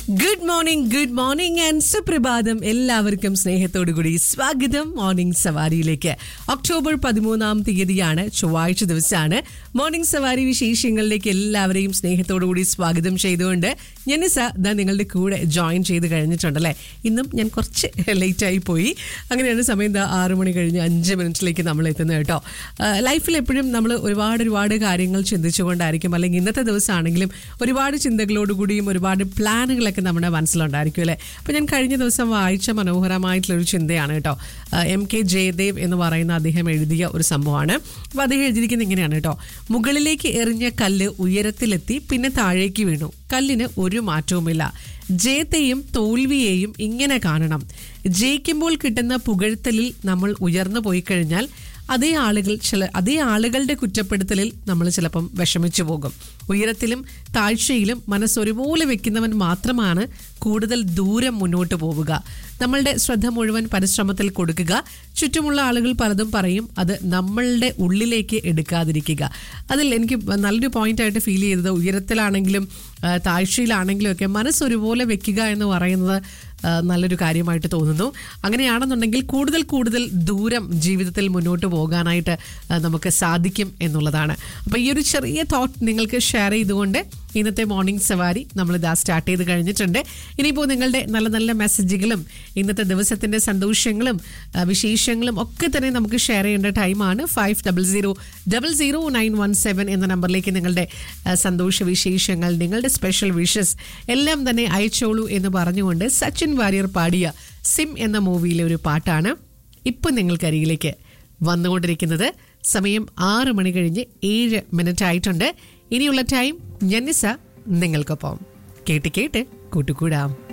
good morning good morning and സുപ്രഭാതം എല്ലാവർക്കും സ്നേഹത്തോടു കൂടി സ്വാഗതം മോർണിംഗ് സവാരിയിലേക്ക് ഒക്ടോബർ പതിമൂന്നാം തീയതിയാണ് ചൊവ്വാഴ്ച ദിവസമാണ് മോർണിംഗ് സവാരി വിശേഷങ്ങളിലേക്ക് എല്ലാവരെയും സ്നേഹത്തോടു കൂടി സ്വാഗതം ചെയ്തുകൊണ്ട് ഞനിസ ദാ നിങ്ങളുടെ കൂടെ ജോയിൻ ചെയ്ത് കഴിഞ്ഞിട്ടുണ്ടല്ലേ ഇന്നും ഞാൻ കുറച്ച് ലേറ്റായി പോയി അങ്ങനെയാണ് സമയം ദാ ആറ് മണി കഴിഞ്ഞ് അഞ്ച് മിനിറ്റിലേക്ക് നമ്മൾ എത്തുന്നത് കേട്ടോ ലൈഫിൽ എപ്പോഴും നമ്മൾ ഒരുപാട് ഒരുപാട് കാര്യങ്ങൾ ചിന്തിച്ചുകൊണ്ടായിരിക്കും അല്ലെങ്കിൽ ഇന്നത്തെ ദിവസമാണെങ്കിലും ഒരുപാട് ചിന്തകളോടുകൂടിയും ഒരുപാട് പ്ലാനുകളൊക്കെ നമ്മുടെ മനസ്സിലുണ്ടായിരിക്കും അല്ലേ അപ്പോൾ ഞാൻ കഴിഞ്ഞ ദിവസം വായിച്ച മനോഹരമായിട്ടുള്ളൊരു ചിന്തയാണ് കേട്ടോ എം കെ ജയദേവ് എന്ന് പറയുന്ന അദ്ദേഹം എഴുതിയ ഒരു സംഭവമാണ് അപ്പോൾ അദ്ദേഹം എഴുതിയിരിക്കുന്നത് ഇങ്ങനെയാണ് കേട്ടോ മുകളിലേക്ക് എറിഞ്ഞ കല്ല് ഉയരത്തിലെത്തി പിന്നെ താഴേക്ക് വീണു കല്ലിന് ഒരു മാറ്റവുമില്ല ജയത്തെയും തോൽവിയെയും ഇങ്ങനെ കാണണം ജയിക്കുമ്പോൾ കിട്ടുന്ന പുകഴ്ത്തലിൽ നമ്മൾ ഉയർന്നു പോയി കഴിഞ്ഞാൽ അതേ ആളുകൾ ചില അതേ ആളുകളുടെ കുറ്റപ്പെടുത്തലിൽ നമ്മൾ ചിലപ്പം വിഷമിച്ചു പോകും ഉയരത്തിലും താഴ്ചയിലും മനസ്സൊരുപോലെ വെക്കുന്നവൻ മാത്രമാണ് കൂടുതൽ ദൂരം മുന്നോട്ട് പോവുക നമ്മളുടെ ശ്രദ്ധ മുഴുവൻ പരിശ്രമത്തിൽ കൊടുക്കുക ചുറ്റുമുള്ള ആളുകൾ പലതും പറയും അത് നമ്മളുടെ ഉള്ളിലേക്ക് എടുക്കാതിരിക്കുക അതിൽ എനിക്ക് നല്ലൊരു പോയിന്റായിട്ട് ഫീൽ ചെയ്തത് ഉയരത്തിലാണെങ്കിലും ആ, താഴ്ചയിലാണെങ്കിലും ഒക്കെ മനസ്സൊരുപോലെ വെക്കുക എന്ന് പറയുന്നത് ആ, നല്ലൊരു കാര്യമായിട്ട് തോന്നുന്നു അങ്ങനെയാണെന്നുണ്ടെങ്കിൽ കൂടുതൽ കൂടുതൽ ദൂരം ജീവിതത്തിൽ മുന്നോട്ട് പോകാനായിട്ട് ആ, നമുക്ക് സാധിക്കും എന്നുള്ളതാണ് അപ്പോൾ ഈ ഒരു ചെറിയ തോട്ട് നിങ്ങൾക്ക് ഷെയർ ചെയ്തുകൊണ്ട് ഇന്നത്തെ മോർണിംഗ് സവാരി നമ്മൾ ഇതാ സ്റ്റാർട്ട് ചെയ്ത് കഴിഞ്ഞിട്ടുണ്ട് ഇനിയിപ്പോൾ നിങ്ങളുടെ നല്ല നല്ല മെസ്സേജുകളും ഇന്നത്തെ ദിവസത്തിൻ്റെ സന്തോഷങ്ങളും ആ, വിശേഷങ്ങളും ഒക്കെ തന്നെ നമുക്ക് ഷെയർ ചെയ്യേണ്ട ടൈമാണ് five double zero double zero nine one seven എന്ന നമ്പറിലേക്ക് നിങ്ങളുടെ ആ, സന്തോഷ വിശേഷങ്ങൾ നിങ്ങളുടെ സ്പെഷ്യൽ വിഷസ് എല്ലാം തന്നെ അയച്ചോളൂ എന്ന് പറഞ്ഞുകൊണ്ട് സച്ചിൻ വാര്യർ പാടിയ സിം എന്ന മൂവിയിലെ ഒരു പാട്ടാണ് ഇപ്പം നിങ്ങൾക്കരികിലേക്ക് വന്നുകൊണ്ടിരിക്കുന്നത് സമയം ആറ് മണി കഴിഞ്ഞ് ഏഴ് മിനിറ്റ് ആയിട്ടുണ്ട് ഇനിയുള്ള ടൈം ജന്നിസ നിങ്ങൾക്കൊപ്പം കേട്ട് കേട്ട് കൂട്ടുകൂടാം